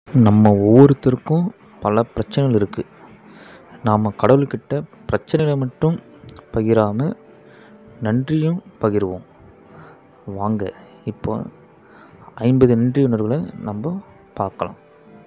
நம்ம ஒவ்வொருத்தருக்கும் பல பிரச்சனைகள் இருக்குது நாம் கடவுள்கிட்ட பிரச்சனைகளை மட்டும் பகிராமல் நன்றியும் பகிர்வோம் வாங்க இப்போ ஐம்பது நன்றி உணர்வுகளை நம்ம பார்க்கலாம்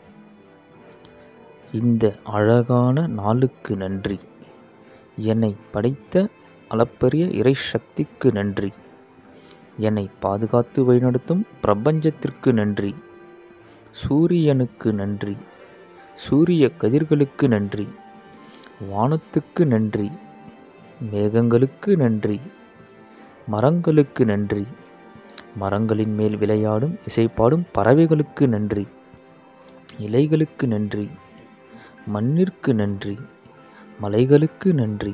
இந்த அழகான நாளுக்கு நன்றி என்னை படைத்த அளப்பரிய இறை சக்திக்கு நன்றி என்னை பாதுகாத்து வழிநடத்தும் பிரபஞ்சத்திற்கு நன்றி சூரியனுக்கு நன்றி சூரிய கதிர்களுக்கு நன்றி வானத்துக்கு நன்றி மேகங்களுக்கு நன்றி மரங்களுக்கு நன்றி மரங்களின் மேல் விளையாடும் இசைப்பாடும் பறவைகளுக்கு நன்றி இலைகளுக்கு நன்றி மண்ணிற்கு நன்றி மலைகளுக்கு நன்றி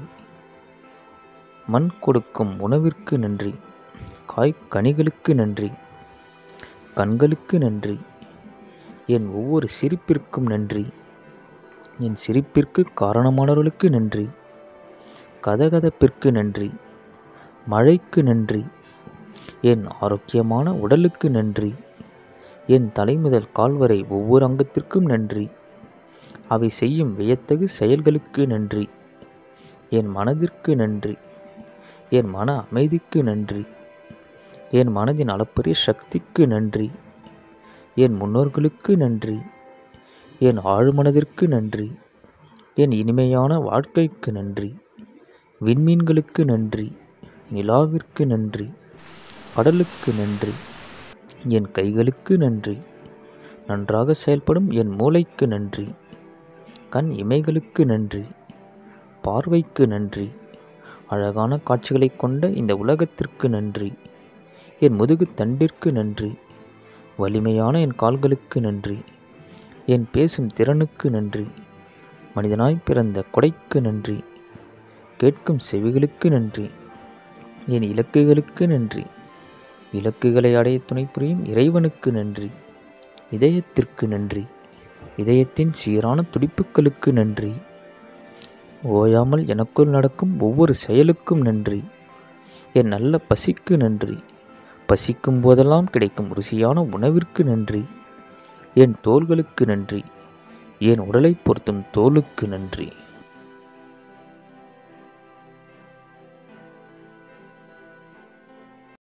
மண் கொடுக்கும் உணவிற்கு நன்றி காய்கனிகளுக்கு நன்றி கண்களுக்கு நன்றி என் ஒவ்வொரு சிரிப்பிற்கும் நன்றி என் சிரிப்பிற்கு காரணமானவர்களுக்கு நன்றி கதகதப்பிற்கு நன்றி மழைக்கு நன்றி என் ஆரோக்கியமான உடலுக்கு நன்றி என் தலை முதல் கால் வரை ஒவ்வொரு அங்கத்திற்கும் நன்றி அவை செய்யும் வியத்தகு செயல்களுக்கு நன்றி என் மனதிற்கு நன்றி என் மன அமைதிக்கு நன்றி என் மனதின் அளப்பரிய சக்திக்கு நன்றி என் முன்னோர்களுக்கு நன்றி என் ஆழ்மனதிற்கு நன்றி என் இனிமையான வாழ்க்கைக்கு நன்றி விண்மீன்களுக்கு நன்றி நிலாவிற்கு நன்றி கடலுக்கு நன்றி என் கைகளுக்கு நன்றி நன்றாக செயல்படும் என் மூளைக்கு நன்றி கண் இமைகளுக்கு நன்றி பார்வைக்கு நன்றி அழகான காட்சிகளை கொண்ட இந்த உலகத்திற்கு நன்றி என் முதுகு தண்டிற்கு நன்றி வலிமையான என் கால்களுக்கு நன்றி என் பேசும் திறனுக்கு நன்றி மனிதனாய் பிறந்த கொடைக்கு நன்றி கேட்கும் செவிகளுக்கு நன்றி என் இலக்குகளுக்கு நன்றி இலக்குகளை அடைய துணை புரியும் இறைவனுக்கு நன்றி இதயத்திற்கு நன்றி இதயத்தின் சீரான துடிப்புகளுக்கு நன்றி ஓயாமல் எனக்குள் நடக்கும் ஒவ்வொரு செயலுக்கும் நன்றி என் நல்ல பசிக்கு நன்றி பசிக்கும் போதெல்லாம் கிடைக்கும் ருசியான உணவிற்கு நன்றி என் தோள்களுக்கு நன்றி என் உடலை பொருத்தும் தோலுக்கு நன்றி